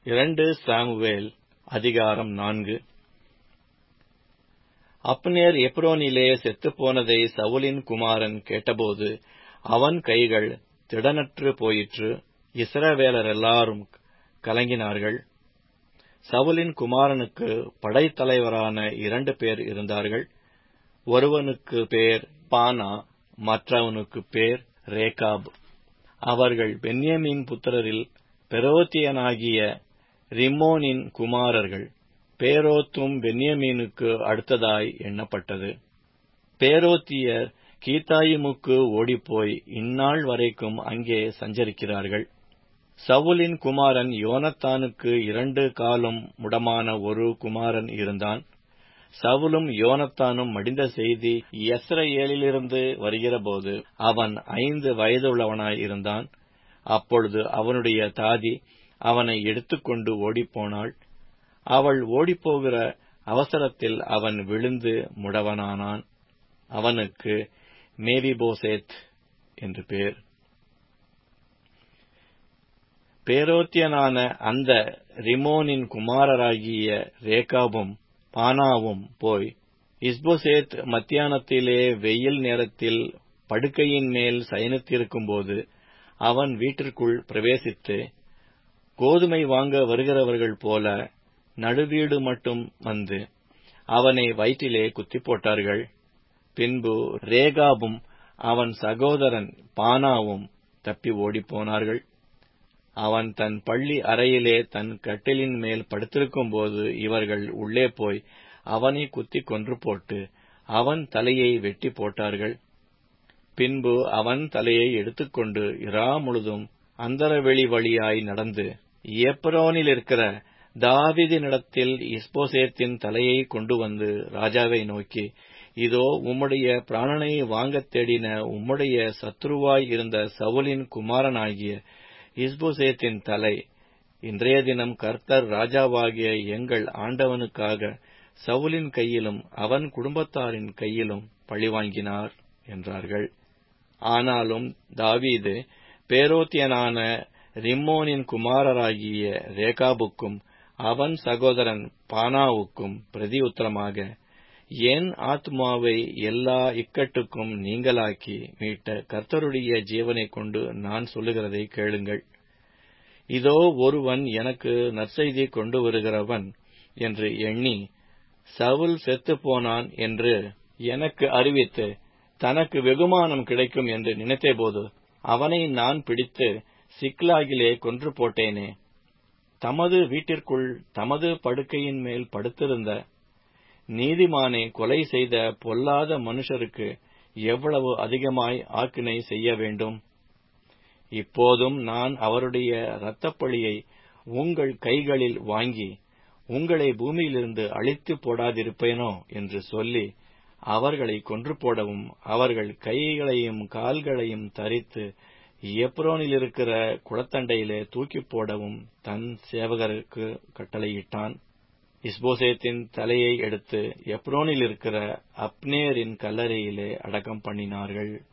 இரண்டு சாமுவேல் அதிகாரம் நான்கு அப்னேர் எப்ரோனிலே செத்துப்போனதை சவுலின் குமாரன் கேட்டபோது அவன் கைகள் திடனற்று போயிற்று இஸ்ரவேலரெல்லாரும் கலங்கினார்கள் சவுலின் குமாரனுக்கு படைத்தலைவரான இரண்டு பேர் இருந்தார்கள் ஒருவனுக்கு பேர் பானா மற்றவனுக்கு பேர் ரேகாப் அவர்கள் பென்யமீன் புத்திரரில் பெரோத்தியனாகிய ரிம்மோனின் குமாரர்கள் பேரோத்தும் பென்யமீனுக்கு அடுத்ததாய் எண்ணப்பட்டது பேரோத்தியர் கீத்தாயிமுக்கு ஓடிப்போய் இந்நாள் வரைக்கும் அங்கே சஞ்சரிக்கிறார்கள் சவுலின் குமாரன் யோனத்தானுக்கு இரண்டு காலும் முடமான ஒரு குமாரன் இருந்தான் சவுலும் யோனத்தானும் மடிந்த செய்தி எஸ்ரேலிலிருந்து வருகிறபோது அவன் ஐந்து வயதுள்ளவனாய் இருந்தான் அப்பொழுது அவனுடைய தாதி அவனை எடுத்துக்கொண்டு ஓடிப்போனாள் அவள் ஓடிப்போகிற அவசரத்தில் அவன் விழுந்து முடவனானான் அவனுக்கு மேவிபோசேத் என்று பேர் பேரோத்தியனான அந்த ரிமோனின் குமாரராகிய ரேகாபும் பானாவும் போய் இஸ்போசேத் மத்தியானத்திலே வெயில் நேரத்தில் படுக்கையின் மேல் சயனித்திருக்கும்போது அவன் வீட்டிற்குள் பிரவேசித்து கோதுமை வாங்க வருகிறவர்கள் போல நடுவீடு மட்டும் வந்து அவனை வயிற்றிலே குத்தி போட்டார்கள் பின்பு ரேகாபும் அவன் சகோதரன் பானாவும் தப்பி ஓடிப்போனார்கள் அவன் தன் பள்ளி அறையிலே தன் கட்டிலின் மேல் படுத்திருக்கும்போது இவர்கள் உள்ளே போய் அவனை குத்தி கொன்று போட்டு அவன் தலையை வெட்டி போட்டார்கள் பின்பு அவன் தலையை எடுத்துக்கொண்டு இரா முழுதும் அந்தரவெளி வழியாய் நடந்து எப்ரோனில் இருக்கிற தாவிதினிடத்தில் இஸ்போசேத்தின் தலையை கொண்டு வந்து ராஜாவை நோக்கி இதோ உம்முடைய பிராணனை வாங்கத் தேடின உம்முடைய சத்ருவாய் இருந்த சவுலின் குமாரனாகிய இஸ்போசேத்தின் தலை இன்றைய தினம் கர்த்தர் ராஜாவாகிய எங்கள் ஆண்டவனுக்காக சவுலின் கையிலும் அவன் குடும்பத்தாரின் கையிலும் பழிவாங்கினார் என்றார்கள் ஆனாலும் தாவீது பேரோத்தியனான ரிம்மோனின் குமாரராகிய ரேகாபுக்கும் அவன் சகோதரன் பானாவுக்கும் பிரதி உத்தரமாக என் ஆத்மாவை எல்லா இக்கட்டுக்கும் நீங்களாக்கி மீட்ட கர்த்தருடைய ஜீவனை கொண்டு நான் சொல்லுகிறதை கேளுங்கள் இதோ ஒருவன் எனக்கு நற்செய்தி கொண்டு வருகிறவன் என்று எண்ணி சவுல் செத்துப் போனான் என்று எனக்கு அறிவித்து தனக்கு வெகுமானம் கிடைக்கும் என்று நினைத்தபோது அவனை நான் பிடித்து சிக்லாகிலே கொன்று போட்டேனே தமது வீட்டிற்குள் தமது படுக்கையின் மேல் படுத்திருந்த நீதிமானை கொலை செய்த பொல்லாத மனுஷருக்கு எவ்வளவு அதிகமாய் ஆக்கினை செய்ய வேண்டும் இப்போதும் நான் அவருடைய இரத்தப்பழியை உங்கள் கைகளில் வாங்கி உங்களை பூமியிலிருந்து அழித்து போடாதிருப்பேனோ என்று சொல்லி அவர்களை கொன்று போடவும் அவர்கள் கைகளையும் கால்களையும் தரித்து எப்ரோனில் இருக்கிற குளத்தண்டையிலே தூக்கி போடவும் தன் சேவகருக்கு கட்டளையிட்டான் இஸ்போசேத்தின் தலையை எடுத்து எப்ரோனில் இருக்கிற அப்னேரின் கல்லறையிலே அடக்கம் பண்ணினார்கள்